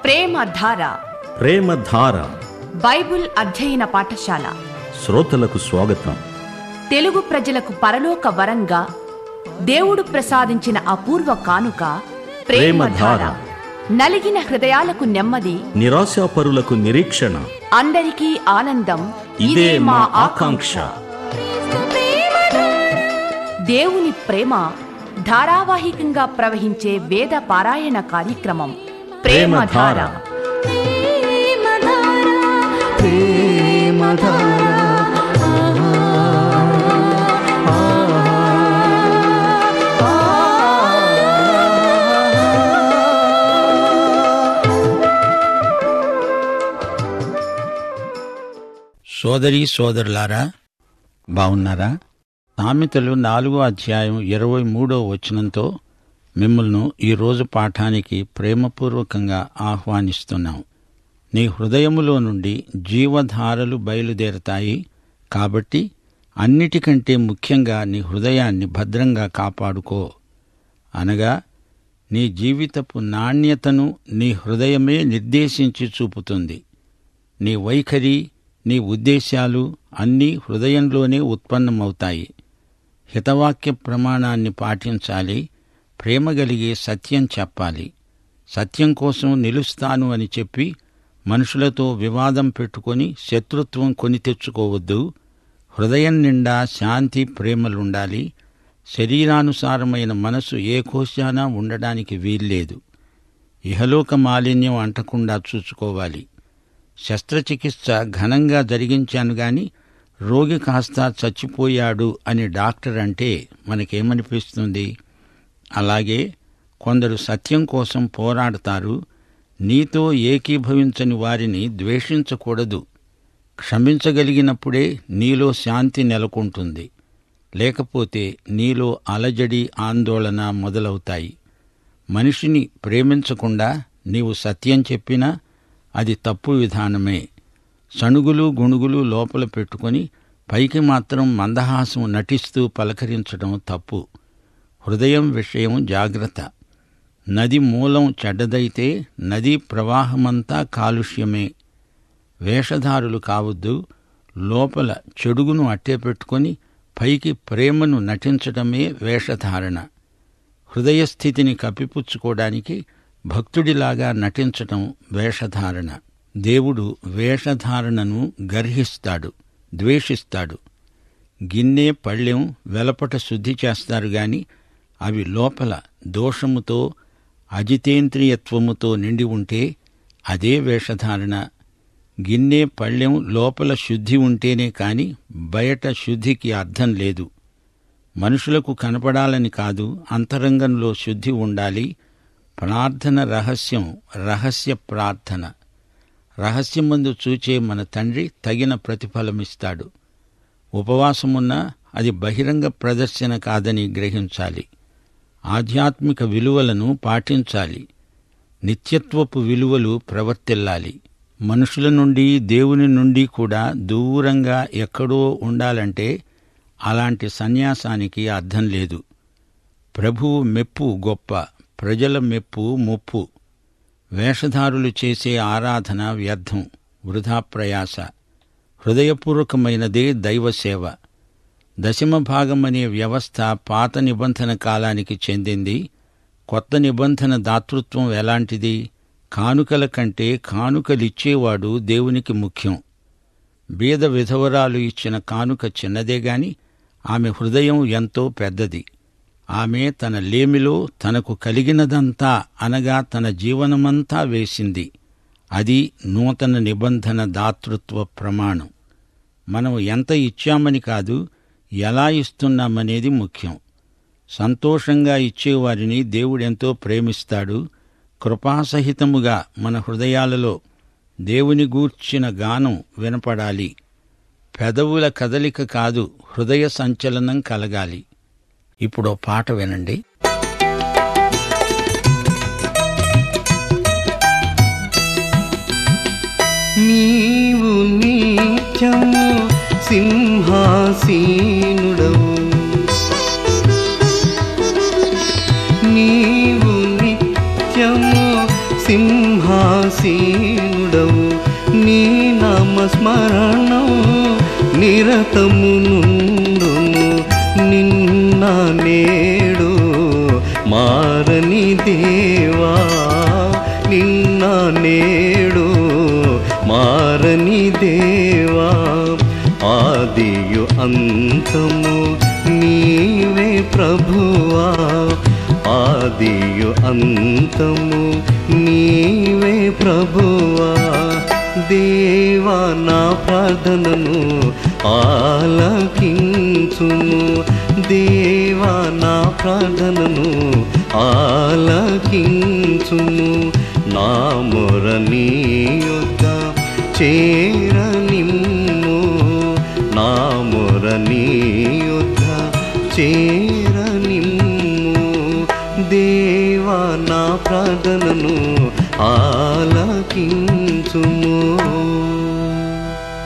ప్రేమ ధార ప్రేమధార బైబిల్ అధ్యయన పాఠశాల శ్రోతలకు స్వాగతం తెలుగు ప్రజలకు పరలోక వరంగా దేవుడు ప్రసాదించిన అపూర్వ కానుక ప్రేమధార ప్రేమధార. నలిగిన హృదయాలకు నెమ్మది నిరాశాపరులకు నిరీక్షణ అందరికీ ఆనందం ఇదే మా ఆకాంక్ష దేవుని ప్రేమ ధారావాహికంగా ప్రవహించే వేద పారాయణ కార్యక్రమం ప్రేమధార ప్రేమధార. సోదరీ సోదరులారా బాగున్నారా సామెతలు నాలుగో అధ్యాయం ఇరవై మూడో వచనంతో మిమ్మల్ని ఈ రోజు పాఠానికి ప్రేమపూర్వకంగా ఆహ్వానిస్తున్నాం నీ హృదయములో నుండి జీవధారలు బయలుదేరతాయి కాబట్టి అన్నిటికంటే ముఖ్యంగా నీ హృదయాన్ని భద్రంగా కాపాడుకో అనగా నీ జీవితపు నాణ్యతను నీ హృదయమే నిర్దేశించి చూపుతుంది నీ వైఖరి నీ ఉద్దేశాలు అన్నీ హృదయంలోనే ఉత్పన్నమవుతాయి హితవాక్య ప్రమాణాన్ని పాటించాలి ప్రేమ కలిగే సత్యం చెప్పాలి సత్యం కోసం నిలుస్తాను అని చెప్పి మనుషులతో వివాదం పెట్టుకొని శత్రుత్వం కొని తెచ్చుకోవద్దు హృదయం నిండా శాంతి ప్రేమలుండాలి శరీరానుసారమైన మనసు ఏ కోశానా ఉండడానికి వీల్లేదు ఇహలోక మాలిన్యం అంటకుండా చూసుకోవాలి శస్త్రచికిత్స ఘనంగా జరిగించాను గాని రోగి కాస్త చచ్చిపోయాడు అని డాక్టర్ అంటే మనకేమనిపిస్తుంది అలాగే కొందరు సత్యం కోసం పోరాడతారు నీతో ఏకీభవించని వారిని ద్వేషించకూడదు క్షమించగలిగినప్పుడే నీలో శాంతి నెలకొంటుంది లేకపోతే నీలో అలజడి ఆందోళన మొదలవుతాయి మనిషిని ప్రేమించకుండా నీవు సత్యం చెప్పినా అది తప్పు విధానమే సణుగులు గుణుగులు లోపల పెట్టుకొని పైకి మాత్రం మందహాసం నటిస్తూ పలకరించడం తప్పు హృదయం విషయం జాగ్రత్త నది మూలం చెడ్డదైతే నదీ ప్రవాహమంతా కాలుష్యమే వేషధారులు కావద్దు లోపల చెడుగును అట్టే పెట్టుకొని పైకి ప్రేమను నటించడమే వేషధారణ హృదయస్థితిని కప్పిపుచ్చుకోవడానికి భక్తుడిలాగా నటించటం వేషధారణ దేవుడు వేషధారణను గర్హిస్తాడు ద్వేషిస్తాడు గిన్నె పళ్ళెం వెలపట శుద్ధి చేస్తారు గాని అవి లోపల దోషముతో అజితేంద్రియత్వముతో నిండి ఉంటే అదే వేషధారణ గిన్నె పళ్ళెం లోపల శుద్ధి ఉంటేనే కాని బయట శుద్ధికి అర్థం లేదు మనుషులకు కనపడాలని కాదు అంతరంగంలో శుద్ధి ఉండాలి ప్రార్థన రహస్యం రహస్య ప్రార్థన రహస్యమందు చూచే మన తండ్రి తగిన ప్రతిఫలమిస్తాడు ఉపవాసమున్నా అది బహిరంగ ప్రదర్శన కాదని గ్రహించాలి ఆధ్యాత్మిక విలువలను పాటించాలి నిత్యత్వపు విలువలు ప్రవర్తిల్లాలి మనుషుల నుండి దేవుని నుండి కూడా దూరంగా ఎక్కడో ఉండాలంటే అలాంటి సన్యాసానికి అర్థం లేదు ప్రభువు మెప్పు గొప్ప ప్రజల మెప్పు ముప్పు వేషధారులు చేసే ఆరాధన వ్యర్థం వృధా ప్రయాస హృదయపూర్వకమైనదే దైవసేవ దశమ భాగమనే వ్యవస్థ పాత నిబంధన కాలానికి చెందింది కొత్త నిబంధన దాతృత్వం ఎలాంటిది కానుకల కంటే కానుకలిచ్చేవాడు దేవునికి ముఖ్యం బీద విధవరాలు ఇచ్చిన కానుక చిన్నదే గాని ఆమె హృదయం ఎంతో పెద్దది ఆమె తన లేమిలో తనకు కలిగినదంతా అనగా తన జీవనమంతా వేసింది అది నూతన నిబంధన దాతృత్వ ప్రమాణం మనం ఎంత ఇచ్చామని కాదు ఎలా ఇస్తున్నామనేది ముఖ్యం సంతోషంగా ఇచ్చేవారిని దేవుడెంతో ప్రేమిస్తాడు కృపాసహితముగా మన హృదయాలలో దేవుని గూర్చిన గానం వినపడాలి పెదవుల కదలిక కాదు హృదయ సంచలనం కలగాలి ఇప్పుడు పాట వినండి నీవు నిత్యము సింహాసీనుడవు నీవు నిత్యము సింహాసీనుడవు ఉదాసీనుడవు నీ నామస్మరణం నిరతము నుండును నిన్న నేడు మారని దేవా నిన్న నేడు మారని దేవా ఆదియు అంతము నీవే ప్రభువా ఆదియు అంతము నీవే ప్రభువా దేవా నా ప్రార్థనను ఆలకించును దేవా నా ప్రార్థనను ఆలకించును నా మొర నీ యొద్ద చేరనిమ్ము నా మొర నీ యొద్ద చేరనిమ్ము దేవా నా ప్రార్థనను ఆలకించుము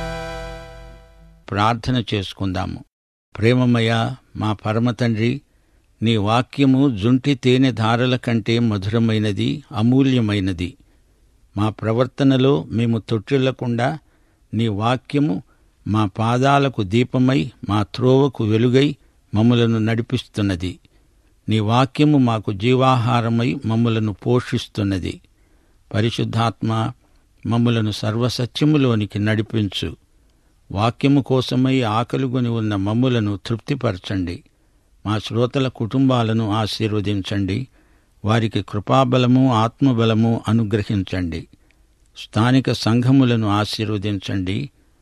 ప్రార్థన చేసుకుందాము ప్రేమమయ మా పరమ తండ్రి నీ వాక్యము జుంటి తేనె ధారల కంటే మధురమైనది అమూల్యమైనది మా ప్రవర్తనలో మేము తొట్టిల్లకుండా నీ వాక్యము మా పాదాలకు దీపమై మా త్రోవకు వెలుగై మమ్ములను నడిపిస్తున్నది నీ వాక్యము మాకు జీవాహారమై మమ్ములను పోషిస్తున్నది పరిశుద్ధాత్మ మమ్ములను సర్వసత్యములోనికి నడిపించు వాక్యము కోసమై ఆకలిగొని ఉన్న మమ్ములను తృప్తిపరచండి మా శ్రోతల కుటుంబాలను ఆశీర్వదించండి వారికి కృపాబలము ఆత్మబలము అనుగ్రహించండి స్థానిక సంఘములను ఆశీర్వదించండి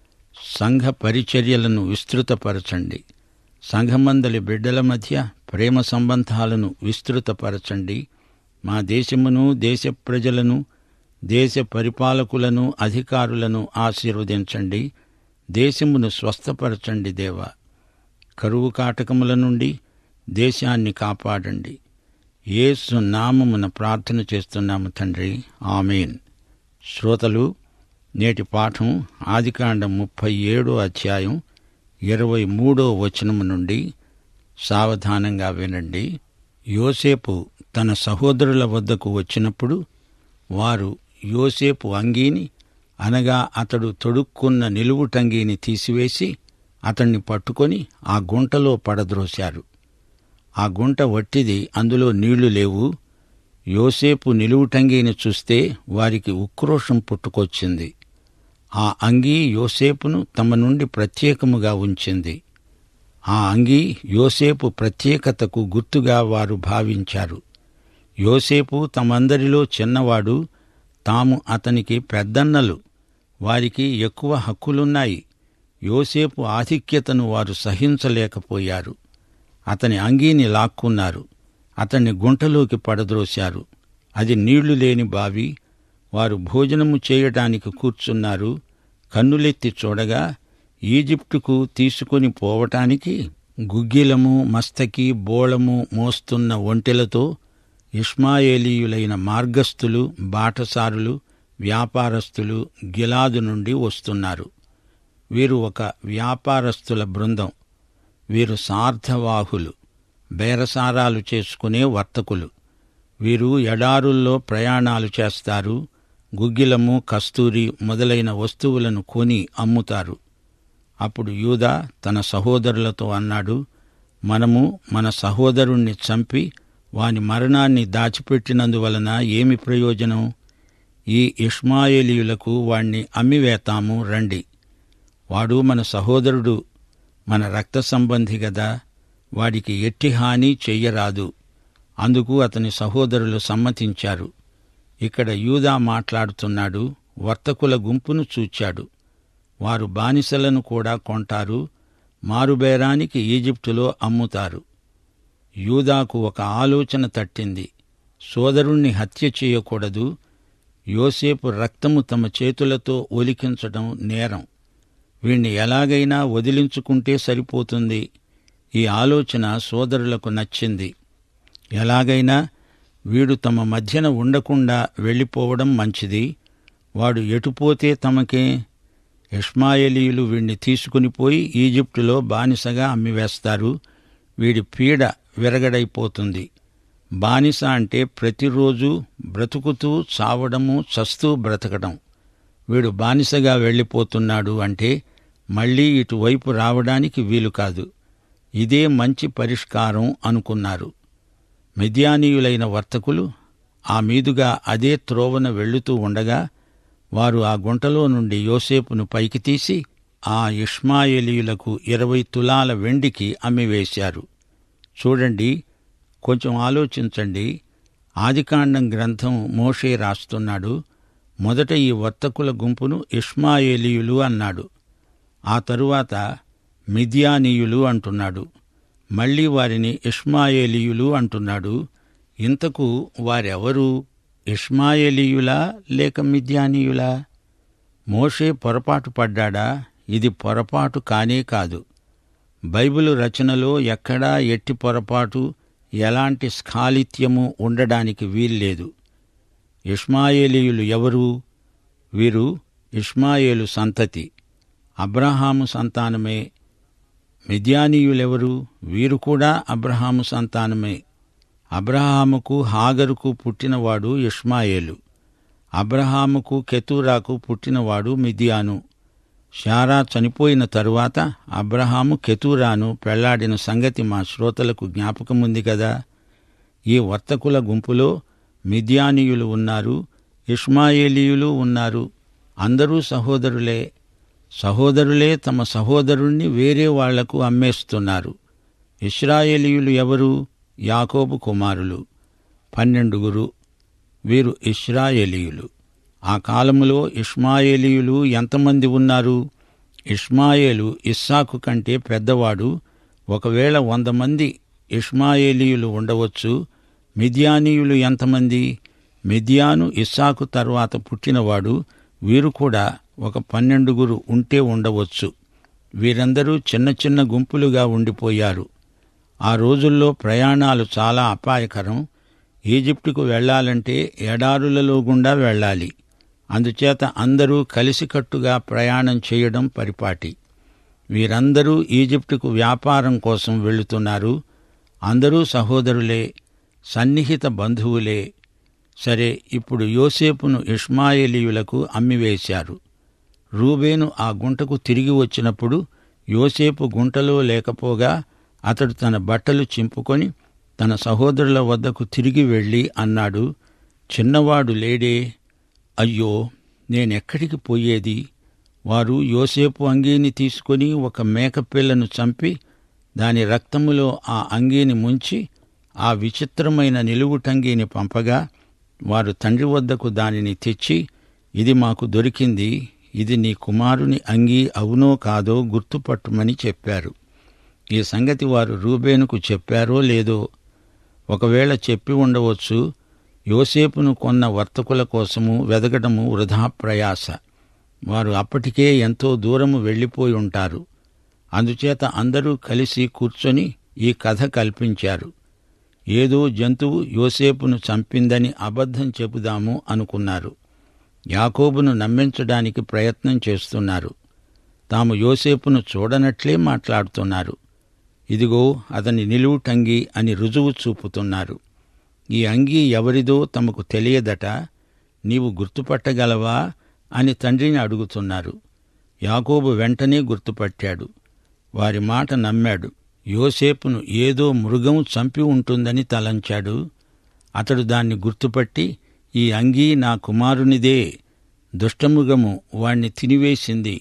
సంఘ పరిచర్యలను విస్తృతపరచండి సంఘమందలి బిడ్డల మధ్య ప్రేమ సంబంధాలను విస్తృతపరచండి మా దేశమును దేశ ప్రజలను దేశ పరిపాలకులను అధికారులను ఆశీర్వదించండి దేశమును స్వస్థపరచండి దేవా కరువు కాటకముల నుండి దేశాన్ని కాపాడండి యేసు నామమున ప్రార్థన చేస్తున్నాము తండ్రి ఆమెన్ శ్రోతలు నేటి పాఠం ఆదికాండం ముప్పై ఏడో అధ్యాయం ఇరవై మూడో వచనము నుండి సావధానంగా వినండి యోసేపు తన సహోదరుల వద్దకు వచ్చినప్పుడు వారు యోసేపు అంగీని అనగా అతడు తొడుక్కున్న నిలువుటంగీని తీసివేసి అతన్ని పట్టుకొని ఆ గుంటలో పడద్రోశారు ఆ గుంట వట్టిది అందులో నీళ్లు లేవు యోసేపు నిలువుటంగీని చూస్తే వారికి ఉక్రోషం పుట్టుకొచ్చింది ఆ అంగీ యోసేపును తమ నుండి ప్రత్యేకముగా ఉంచింది ఆ అంగీ యోసేపు ప్రత్యేకతకు గుర్తుగా వారు భావించారు యోసేపు తమందరిలో చిన్నవాడు తాము అతనికి పెద్దన్నలు వారికి ఎక్కువ హక్కులున్నాయి యోసేపు ఆధిక్యతను వారు సహించలేకపోయారు అతని అంగీని లాక్కున్నారు అతన్ని గుంటలోకి పడద్రోశారు అది నీళ్లు లేని బావి వారు భోజనము చేయటానికి కూర్చున్నారు కన్నులెత్తి చూడగా ఈజిప్టుకు తీసుకొని పోవటానికి గుగ్గిలము మస్తకి బోళము మోస్తున్న ఒంటెలతో ఇష్మాయేలీయులైన మార్గస్థులు బాటసారులు వ్యాపారస్తులు గిలాదు నుండి వస్తున్నారు వీరు ఒక వ్యాపారస్తుల బృందం వీరు సార్థవాహులు బేరసారాలు చేసుకునే వర్తకులు వీరు ఎడారుల్లో ప్రయాణాలు చేస్తారు గుగ్గిలము కస్తూరి మొదలైన వస్తువులను కొని అమ్ముతారు అప్పుడు యూదా తన సహోదరులతో అన్నాడు మనము మన సహోదరుణ్ణి చంపి వాని మరణాన్ని దాచిపెట్టినందువలన ఏమి ప్రయోజనం ఈ ఇష్మాయేలీయులకు వాణ్ణి అమ్మివేతాము రండి వాడు మన సహోదరుడు మన రక్త సంబంధి గదా వాడికి ఎట్టి హాని చెయ్యరాదు అందుకు అతని సహోదరులు సమ్మతించారు ఇక్కడ యూదా మాట్లాడుతున్నాడు వర్తకుల గుంపును చూచాడు వారు బానిసలను కూడా కొంటారు మారుబేరానికి ఈజిప్టులో అమ్ముతారు యూదాకు ఒక ఆలోచన తట్టింది సోదరుణ్ణి హత్య చేయకూడదు యోసేపు రక్తము తమ చేతులతో ఒలికించడం నేరం వీణ్ణి ఎలాగైనా వదిలించుకుంటే సరిపోతుంది ఈ ఆలోచన సోదరులకు నచ్చింది ఎలాగైనా వీడు తమ మధ్యన ఉండకుండా వెళ్ళిపోవడం మంచిది వాడు ఎటుపోతే తమకే ఇష్మాయేలీయులు వీణ్ణి తీసుకుని పోయి ఈజిప్టులో బానిసగా అమ్మివేస్తారు వీడి పీడ విరగడైపోతుంది బానిస అంటే ప్రతిరోజు బ్రతుకుతూ చావడము చస్తూ బ్రతకడం వీడు బానిసగా వెళ్ళిపోతున్నాడు అంటే మళ్ళీ ఇటువైపు రావడానికి వీలు కాదు ఇదే మంచి పరిష్కారం అనుకున్నారు మిద్యానీయులైన వర్తకులు ఆ మీదుగా అదే త్రోవన వెళ్ళుతూ ఉండగా వారు ఆ గుంటలో నుండి యోసేపును పైకి తీసి ఆ ఇష్మాయేలీయులకు ఇరవై తులాల వెండికి అమ్మివేశారు చూడండి కొంచెం ఆలోచించండి ఆదికాండం గ్రంథం మోషే రాస్తున్నాడు మొదట ఈ వర్తకుల గుంపును ఇష్మాయేలీయులు అన్నాడు ఆ తరువాత మిథ్యానీయులు అంటున్నాడు మళ్ళీ వారిని ఇష్మాయేలీయులు అంటున్నాడు ఇంతకు వారెవరు ఇష్మాయేలీయులా లేక మిథ్యానీయులా మోషే పొరపాటు పడ్డాడా ఇది పొరపాటు కానే కాదు బైబిలు రచనలో ఎక్కడా ఎట్టి పొరపాటు ఎలాంటి స్ఖాళిత్యము ఉండడానికి వీల్లేదు ఇష్మాయేలీయులు ఎవరు వీరు ఇష్మాయేలు సంతతి అబ్రహాము సంతానమే మిద్యానీయులెవరు వీరు కూడా అబ్రహాము సంతానమే అబ్రహాముకు హాగరుకు పుట్టినవాడు ఇష్మాయేలు అబ్రహాముకు కెతూరాకు పుట్టినవాడు మిద్యాను శారా చనిపోయిన తరువాత అబ్రహాము కెతూరాను పెళ్లాడిన సంగతి మా శ్రోతలకు జ్ఞాపకముంది కదా ఈ వర్తకుల గుంపులో మిద్యానీయులు ఉన్నారు ఇష్మాయేలీయులు ఉన్నారు అందరూ సహోదరులే సహోదరులే తమ సహోదరుణ్ణి వేరే వాళ్లకు అమ్మేస్తున్నారు ఇస్రాయేలీయులు ఎవరు యాకోబు కుమారులు పన్నెండుగురు వీరు ఇస్రాయేలీయులు ఆ కాలములో ఇష్మాయేలీయులు ఎంతమంది ఉన్నారు ఇష్మాయేలు ఇస్సాకు కంటే పెద్దవాడు ఒకవేళ వంద మంది ఇష్మాయేలీయులు ఉండవచ్చు మిద్యానీయులు ఎంతమంది మిద్యాను ఇస్సాకు తర్వాత పుట్టినవాడు వీరు కూడా ఒక పన్నెండుగురు ఉంటే ఉండవచ్చు వీరందరూ చిన్న చిన్న గుంపులుగా ఉండిపోయారు ఆ రోజుల్లో ప్రయాణాలు చాలా అపాయకరం ఈజిప్టుకు వెళ్లాలంటే ఎడారులలో గుండా వెళ్ళాలి అందుచేత అందరూ కలిసికట్టుగా ప్రయాణం చేయడం పరిపాటి వీరందరూ ఈజిప్టుకు వ్యాపారం కోసం వెళుతున్నారు అందరూ సహోదరులే సన్నిహిత బంధువులే సరే ఇప్పుడు యోసేపును ఇష్మాయేలీయులకు అమ్మివేశారు రూబేను ఆ గుంటకు తిరిగి వచ్చినప్పుడు యోసేపు గుంటలో లేకపోగా అతడు తన బట్టలు చింపుకొని తన సహోదరుల వద్దకు తిరిగి వెళ్ళి అన్నాడు చిన్నవాడు లేడే అయ్యో నేనెక్కడికి పోయేది వారు యోసేపు అంగీని తీసుకొని ఒక మేకపిల్లను చంపి దాని రక్తములో ఆ అంగీని ముంచి ఆ విచిత్రమైన నిలువుటంగీని పంపగా వారు తండ్రి వద్దకు దానిని తెచ్చి ఇది మాకు దొరికింది ఇది నీ కుమారుని అంగీ అవునో కాదో గుర్తుపట్టుమని చెప్పారు ఈ సంగతి వారు రూబేనుకు చెప్పారో లేదో ఒకవేళ చెప్పి ఉండవచ్చు యోసేపును కొన్న వర్తకుల కోసము వెదగడము వృధా ప్రయాస వారు అప్పటికే ఎంతో దూరము వెళ్ళిపోయి ఉంటారు అందుచేత అందరూ కలిసి కూర్చొని ఈ కథ కల్పించారు ఏదో జంతువు యోసేపును చంపిందని అబద్ధం చెబుదాము అనుకున్నారు యాకోబును నమ్మించడానికి ప్రయత్నం చేస్తున్నారు తాము యోసేపును చూడనట్లే మాట్లాడుతున్నారు ఇదిగో అతని నిలువుటంగి అని రుజువు చూపుతున్నారు ఈ అంగీ ఎవరిదో తమకు తెలియదట నీవు గుర్తుపట్టగలవా అని తండ్రిని అడుగుతున్నారు యాకోబు వెంటనే గుర్తుపట్టాడు వారి మాట నమ్మాడు యోసేపును ఏదో మృగం చంపి ఉంటుందని తలంచాడు అతడు దాన్ని గుర్తుపట్టి ఈ అంగీ నా కుమారునిదే దుష్టమృగము వాణ్ణి తినివేసింది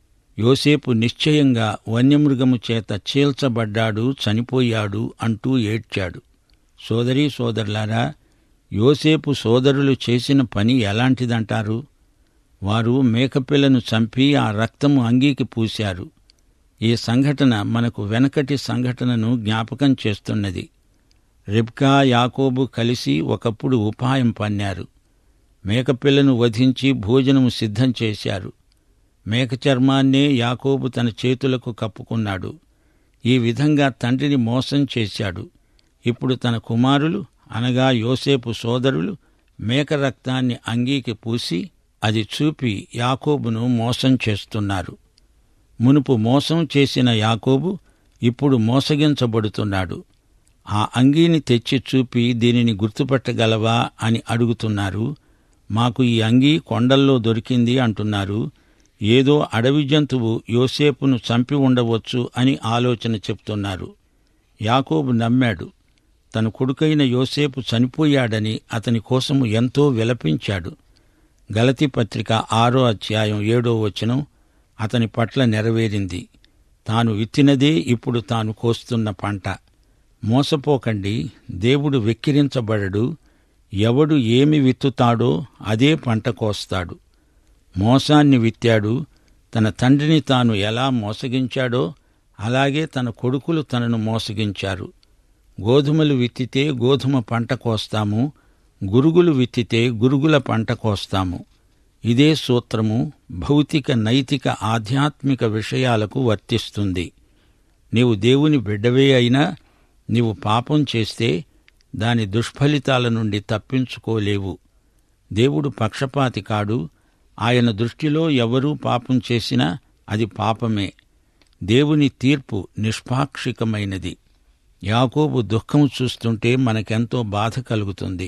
యోసేపు నిశ్చయంగా వన్యమృగము చేత చీల్చబడ్డాడు చనిపోయాడు అంటూ ఏడ్చాడు సోదరీ సోదరులారా యోసేపు సోదరులు చేసిన పని ఎలాంటిదంటారు వారు మేకపిల్లను చంపి ఆ రక్తము అంగీకి పూశారు ఈ సంఘటన మనకు వెనకటి సంఘటనను జ్ఞాపకం చేస్తున్నది రిబ్కా యాకోబు కలిసి ఒకప్పుడు ఉపాయం పన్నారు మేకపిల్లను వధించి భోజనము సిద్ధం చేశారు మేక చర్మాన్నే యాకోబు తన చేతులకు కప్పుకున్నాడు ఈ విధంగా తండ్రిని మోసం చేశాడు ఇప్పుడు తన కుమారులు అనగా యోసేపు సోదరులు మేక రక్తాన్ని అంగీకి పూసి అది చూపి యాకోబును మోసం చేస్తున్నారు మునుపు మోసం చేసిన యాకోబు ఇప్పుడు మోసగించబడుతున్నాడు ఆ అంగీని తెచ్చి చూపి దీనిని గుర్తుపట్టగలవా అని అడుగుతున్నారు మాకు ఈ అంగీ కొండల్లో దొరికింది అంటున్నారు ఏదో అడవి జంతువు యోసేపును చంపి ఉండవచ్చు అని ఆలోచన చెప్తున్నారు యాకోబు నమ్మాడు తన కొడుకైన యోసేపు చనిపోయాడని అతని కోసము ఎంతో విలపించాడు గలతి పత్రిక ఆరో అధ్యాయం ఏడో వచనం అతని పట్ల నెరవేరింది తాను విత్తినదే ఇప్పుడు తాను కోస్తున్న పంట మోసపోకండి దేవుడు వెక్కిరించబడడు ఎవడు ఏమి విత్తుతాడో అదే పంట కోస్తాడు మోసాన్ని విత్తాడు తన తండ్రిని తాను ఎలా మోసగించాడో అలాగే తన కొడుకులు తనను మోసగించారు గోధుమలు విత్తితే గోధుమ పంట కోస్తాము గురుగులు విత్తితే గురుగుల పంట కోస్తాము ఇదే సూత్రము భౌతిక నైతిక ఆధ్యాత్మిక విషయాలకు వర్తిస్తుంది నీవు దేవుని బిడ్డవే అయినా నీవు పాపం చేస్తే దాని దుష్ఫలితాల నుండి తప్పించుకోలేవు దేవుడు పక్షపాతి కాడు ఆయన దృష్టిలో ఎవరూ పాపం చేసినా అది పాపమే దేవుని తీర్పు నిష్పాక్షికమైనది యాకోబు దుఃఖం చూస్తుంటే మనకెంతో బాధ కలుగుతుంది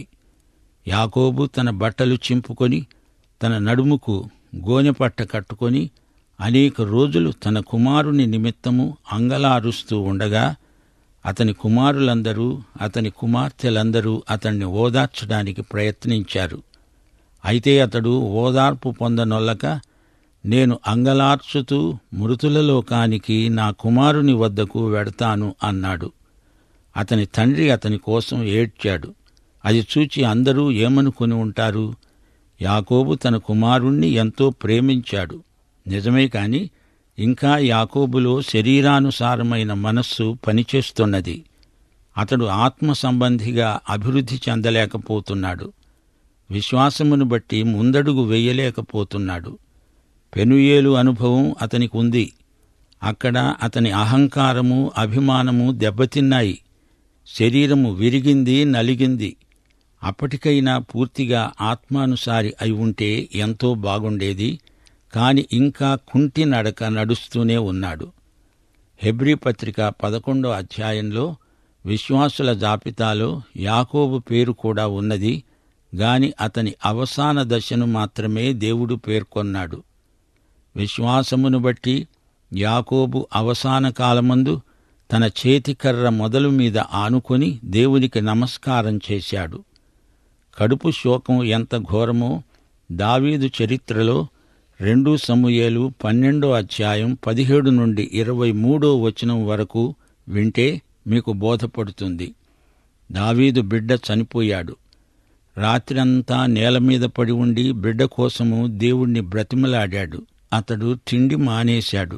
యాకోబు తన బట్టలు చింపుకొని తన నడుముకు గోనెపట్ట కట్టుకొని అనేక రోజులు తన కుమారుని నిమిత్తము అంగలారుస్తూ ఉండగా అతని కుమారులందరూ అతని కుమార్తెలందరూ అతన్ని ఓదార్చడానికి ప్రయత్నించారు అయితే అతడు ఓదార్పు పొందనొల్లక నేను అంగలార్చుతూ మృతుల లోకానికి నా కుమారుని వద్దకు వెడతాను అన్నాడు అతని తండ్రి అతని కోసం ఏడ్చాడు అది చూచి అందరూ ఏమనుకుని ఉంటారు యాకోబు తన కుమారుణ్ణి ఎంతో ప్రేమించాడు నిజమే కాని ఇంకా యాకోబులో శరీరానుసారమైన మనస్సు పనిచేస్తున్నది అతడు ఆత్మ సంబంధిగా అభివృద్ధి చెందలేకపోతున్నాడు విశ్వాసమును బట్టి ముందడుగు వెయ్యలేకపోతున్నాడు పెనుయేలు అనుభవం అతనికి ఉంది అక్కడ అతని అహంకారము అభిమానము దెబ్బతిన్నాయి శరీరము విరిగింది నలిగింది అప్పటికైనా పూర్తిగా ఆత్మానుసారి అయి ఉంటే ఎంతో బాగుండేది కాని ఇంకా కుంటి నడక నడుస్తూనే ఉన్నాడు హెబ్రీ పత్రిక పదకొండో అధ్యాయంలో విశ్వాసుల జాబితాలో యాకోబు పేరు కూడా ఉన్నది గాని అతని అవసాన దశను మాత్రమే దేవుడు పేర్కొన్నాడు విశ్వాసమును బట్టి యాకోబు అవసాన కాలమందు తన చేతికర్ర మొదలు మీద ఆనుకొని దేవునికి నమస్కారం చేశాడు కడుపు శోకం ఎంత ఘోరమో దావీదు చరిత్రలో రెండు సమూయేలు పన్నెండో అధ్యాయం పదిహేడు నుండి ఇరవై మూడో వచనం వరకు వింటే మీకు బోధపడుతుంది దావీదు బిడ్డ చనిపోయాడు రాత్రంతా నేల మీద పడి ఉండి బిడ్డ కోసము దేవుణ్ణి బ్రతిమలాడాడు అతడు తిండి మానేశాడు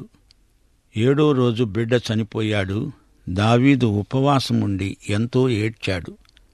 ఏడో రోజు బిడ్డ చనిపోయాడు దావీదు ఉపవాసం ఉండి ఎంతో ఏడ్చాడు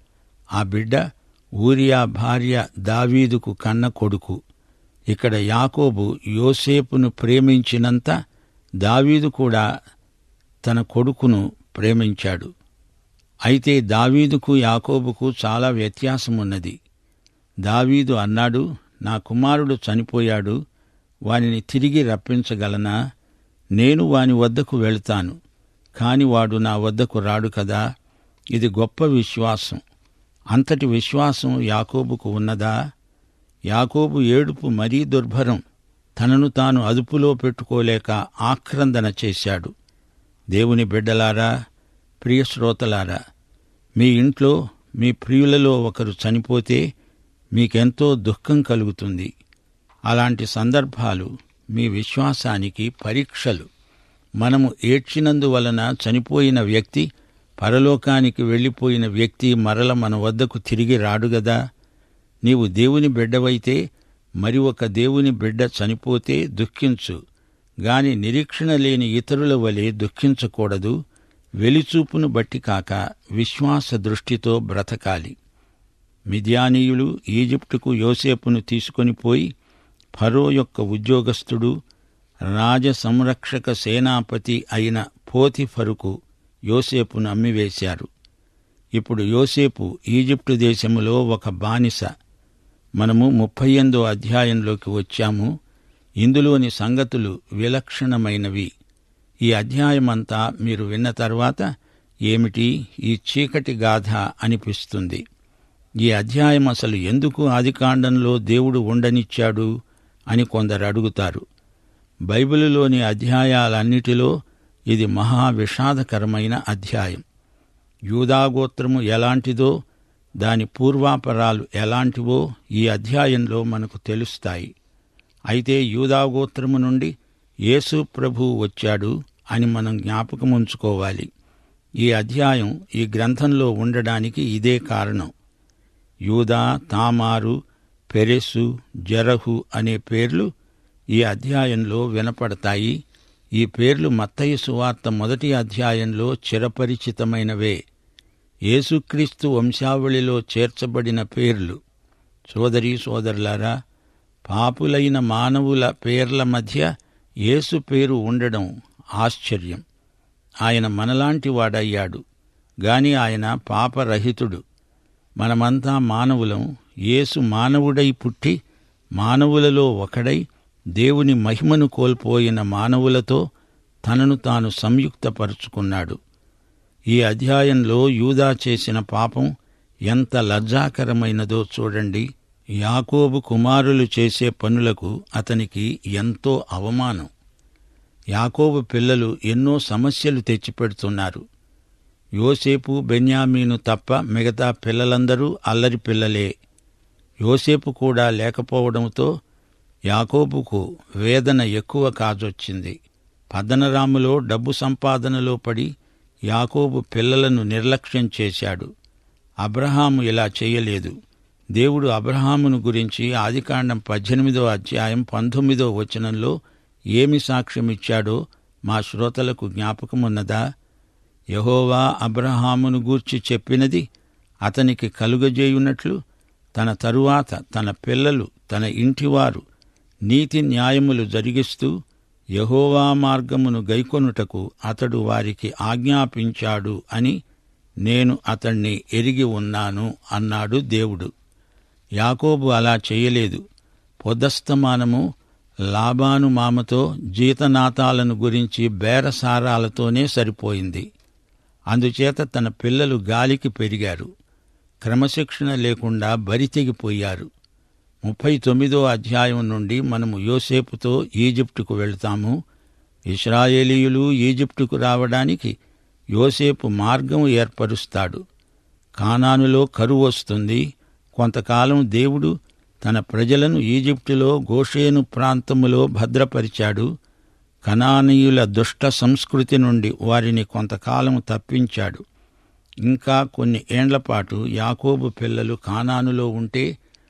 ఆ బిడ్డ ఊరియా భార్య దావీదుకు కన్న కొడుకు ఇక్కడ యాకోబు యోసేపును ప్రేమించినంత దావీదు కూడా తన కొడుకును ప్రేమించాడు అయితే దావీదుకు యాకోబుకు చాలా వ్యత్యాసమున్నది దావీదు అన్నాడు నా కుమారుడు చనిపోయాడు వానిని తిరిగి రప్పించగలనా నేను వాని వద్దకు వెళ్తాను కాని వాడు నా వద్దకు రాడు కదా ఇది గొప్ప విశ్వాసం అంతటి విశ్వాసం యాకోబుకు ఉన్నదా యాకోబు ఏడుపు మరీ దుర్భరం తనను తాను అదుపులో పెట్టుకోలేక ఆక్రందన చేశాడు దేవుని బిడ్డలారా ప్రియశ్రోతలారా మీ ఇంట్లో మీ ప్రియులలో ఒకరు చనిపోతే మీకెంతో దుఃఖం కలుగుతుంది అలాంటి సందర్భాలు మీ విశ్వాసానికి పరీక్షలు మనము ఏడ్చినందువలన చనిపోయిన వ్యక్తి పరలోకానికి వెళ్ళిపోయిన వ్యక్తి మరల మన వద్దకు తిరిగి రాడుగదా నీవు దేవుని బిడ్డవైతే మరి ఒక దేవుని బిడ్డ చనిపోతే దుఃఖించు గాని నిరీక్షణ లేని ఇతరుల వలె దుఃఖించకూడదు వెలిచూపును బట్టి కాక విశ్వాస దృష్టితో బ్రతకాలి మిద్యానీయులు ఈజిప్టుకు యోసేపును తీసుకొని పోయి ఫరో యొక్క ఉద్యోగస్తుడు రాజ సంరక్షక సేనాపతి అయిన పోతిఫరుకు యోసేపును అమ్మివేశారు ఇప్పుడు యోసేపు ఈజిప్టు దేశములో ఒక బానిస మనము ముప్పై ఎనిమిదో అధ్యాయంలోకి వచ్చాము ఇందులోని సంగతులు విలక్షణమైనవి ఈ అధ్యాయమంతా మీరు విన్న తర్వాత ఏమిటి ఈ చీకటి గాథ అనిపిస్తుంది ఈ అధ్యాయం అసలు ఎందుకు ఆదికాండంలో దేవుడు ఉండనిచ్చాడు అని కొందరు అడుగుతారు బైబిలులోని అధ్యాయాలన్నిటిలో ఇది మహా విషాదకరమైన అధ్యాయం యూదాగోత్రము ఎలాంటిదో దాని పూర్వాపరాలు ఎలాంటివో ఈ అధ్యాయంలో మనకు తెలుస్తాయి అయితే యూదాగోత్రము నుండి యేసు ప్రభువు వచ్చాడు అని మనం జ్ఞాపకముంచుకోవాలి ఈ అధ్యాయం ఈ గ్రంథంలో ఉండడానికి ఇదే కారణం యూదా తామారు పెరెసు జరహు అనే పేర్లు ఈ అధ్యాయంలో వినపడతాయి ఈ పేర్లు మత్తయి సువార్త మొదటి అధ్యాయంలో చిరపరిచితమైనవే యేసుక్రీస్తు వంశావళిలో చేర్చబడిన పేర్లు సోదరీ సోదరులారా పాపులైన మానవుల పేర్ల మధ్య యేసు పేరు ఉండడం ఆశ్చర్యం ఆయన మనలాంటి వాడయ్యాడు గాని ఆయన పాపరహితుడు మనమంతా మానవులం యేసు మానవుడై పుట్టి మానవులలో ఒకడై దేవుని మహిమను కోల్పోయిన మానవులతో తనను తాను సంయుక్తపరుచుకున్నాడు ఈ అధ్యాయంలో యూదా చేసిన పాపం ఎంత లజ్జాకరమైనదో చూడండి యాకోబు కుమారులు చేసే పనులకు అతనికి ఎంతో అవమానం యాకోబు పిల్లలు ఎన్నో సమస్యలు తెచ్చిపెడుతున్నారు యోసేపు బెన్యామీను తప్ప మిగతా పిల్లలందరూ అల్లరి పిల్లలే యోసేపు కూడా లేకపోవడంతో యాకోబుకు వేదన ఎక్కువ కాజొచ్చింది పద్దనరాములో డబ్బు సంపాదనలో పడి యాకోబు పిల్లలను నిర్లక్ష్యం చేశాడు అబ్రహాము ఇలా చేయలేదు దేవుడు అబ్రహామును గురించి ఆదికాండం పద్దెనిమిదో అధ్యాయం పంతొమ్మిదో వచనంలో ఏమి సాక్ష్యమిచ్చాడో మా శ్రోతలకు జ్ఞాపకమున్నదా యహోవా అబ్రహామును గూర్చి చెప్పినది అతనికి కలుగజేయున్నట్లు తన తరువాత తన పిల్లలు తన ఇంటివారు నీతి న్యాయములు జరిగిస్తూ యహోవా మార్గమును గైకొనుటకు అతడు వారికి ఆజ్ఞాపించాడు అని నేను అతణ్ణి ఎరిగి ఉన్నాను అన్నాడు దేవుడు యాకోబు అలా చేయలేదు పొద్దస్తమానము లాబాను మామతో జీతనాతాలను గురించి బేరసారాలతోనే సరిపోయింది అందుచేత తన పిల్లలు గాలికి పెరిగారు క్రమశిక్షణ లేకుండా బరితెగిపోయారు ముప్పై తొమ్మిదో అధ్యాయం నుండి మనము యోసేపుతో ఈజిప్టుకు వెళ్తాము ఇస్రాయేలీయులు ఈజిప్టుకు రావడానికి యోసేపు మార్గం ఏర్పరుస్తాడు కానానులో కరువు వస్తుంది కొంతకాలం దేవుడు తన ప్రజలను ఈజిప్టులో గోషేను ప్రాంతములో భద్రపరిచాడు కనానీయుల దుష్ట సంస్కృతి నుండి వారిని కొంతకాలం తప్పించాడు ఇంకా కొన్ని ఏండ్లపాటు యాకోబు పిల్లలు కానానులో ఉంటే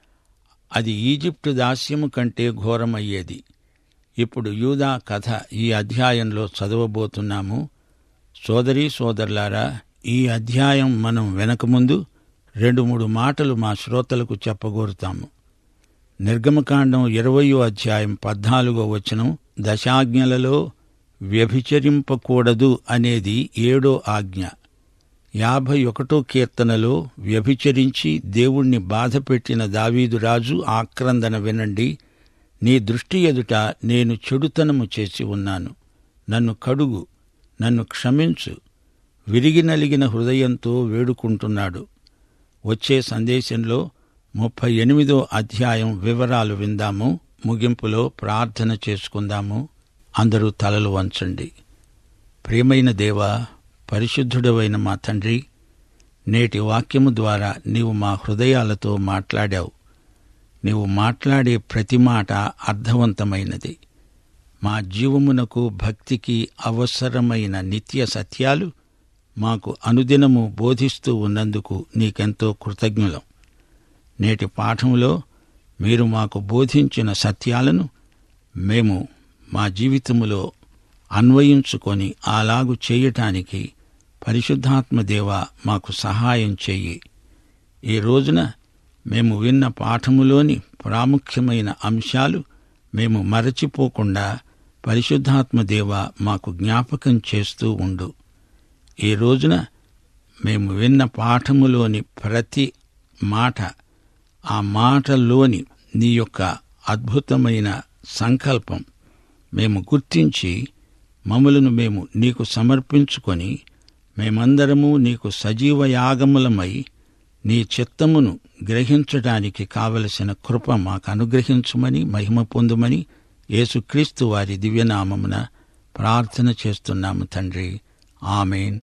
అది ఈజిప్టు దాస్యము కంటే ఘోరమయ్యేది ఇప్పుడు యూదా కథ ఈ అధ్యాయంలో చదవబోతున్నాము సోదరీ సోదరులారా ఈ అధ్యాయం మనం వెనకముందు రెండు మూడు మాటలు మా శ్రోతలకు చెప్పగోరుతాము నిర్గమకాండం ఇరవయో అధ్యాయం పద్నాలుగో వచనం దశాజ్ఞలలో వ్యభిచరింపకూడదు అనేది ఏడో ఆజ్ఞ యాభై ఒకటో కీర్తనలో వ్యభిచరించి దేవుణ్ణి బాధపెట్టిన దావీదురాజు ఆక్రందన వినండి నీ దృష్టి ఎదుట నేను చెడుతనము చేసి ఉన్నాను నన్ను కడుగు నన్ను క్షమించు విరిగి నలిగిన హృదయంతో వేడుకుంటున్నాడు వచ్చే సందేశంలో ముప్పై ఎనిమిదో అధ్యాయం వివరాలు విందాము ముగింపులో ప్రార్థన చేసుకుందాము అందరూ తలలు వంచండి ప్రియమైన దేవా పరిశుద్ధుడవైన మా తండ్రి నేటి వాక్యము ద్వారా నీవు మా హృదయాలతో మాట్లాడావు నీవు మాట్లాడే ప్రతి మాట అర్థవంతమైనది మా జీవమునకు భక్తికి అవసరమైన నిత్య సత్యాలు మాకు అనుదినము బోధిస్తూ ఉన్నందుకు నీకెంతో కృతజ్ఞులం నేటి పాఠంలో మీరు మాకు బోధించిన సత్యాలను మేము మా జీవితములో అన్వయించుకొని అలాగు చేయటానికి పరిశుద్ధాత్మదేవ మాకు సహాయం చెయ్యి ఈ రోజున మేము విన్న పాఠములోని ప్రాముఖ్యమైన అంశాలు మేము మరచిపోకుండా పరిశుద్ధాత్మదేవ మాకు జ్ఞాపకం చేస్తూ ఉండు ఈ రోజున మేము విన్న పాఠములోని ప్రతి మాట ఆ మాటలోని నీ యొక్క అద్భుతమైన సంకల్పం మేము గుర్తించి మమ్మలను మేము నీకు సమర్పించుకొని మేమందరము నీకు సజీవ యాగములమై నీ చిత్తమును గ్రహించడానికి కావలసిన కృప మాకు అనుగ్రహించుమని మహిమ పొందుమని యేసుక్రీస్తు వారి దివ్యనామమున ప్రార్థన చేస్తున్నాము తండ్రి ఆమెన్